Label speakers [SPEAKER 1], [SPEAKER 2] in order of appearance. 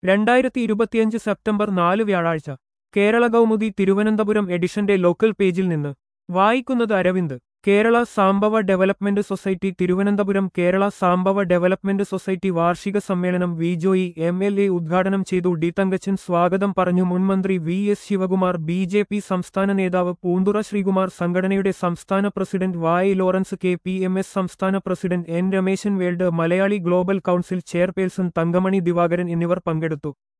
[SPEAKER 1] രണ്ടായിരത്തി ഇരുപത്തിയഞ്ച് സെപ്റ്റംബർ നാല് വ്യാഴാഴ്ച കേരള കൗമുദി തിരുവനന്തപുരം എഡിഷന്റെ ലോക്കൽ പേജിൽ നിന്ന് വായിക്കുന്നത് Aravind Kerala Sambava development society Thiruvananthapuram Kerala Sambava development society വാർഷിക സമ്മേളനം V Joy M L A ഉദ്ഘാടനം ചെയ്തു ഡി തങ്കച്ചൻ സ്വാഗതം പറഞ്ഞു മുൻമന്ത്രി V S Sivakumar B J P സംസ്ഥാന നേതാവ് പൂന്തുറ ശ്രീകുമാർ സംഘടനയുടെ സംസ്ഥാന പ്രസിഡന്റ് വായ Lawrence K P M S സംസ്ഥാന president N Rameshan world Malayali global council chairperson Thankamani Divakaran എന്നിവർ പങ്കെടുത്തു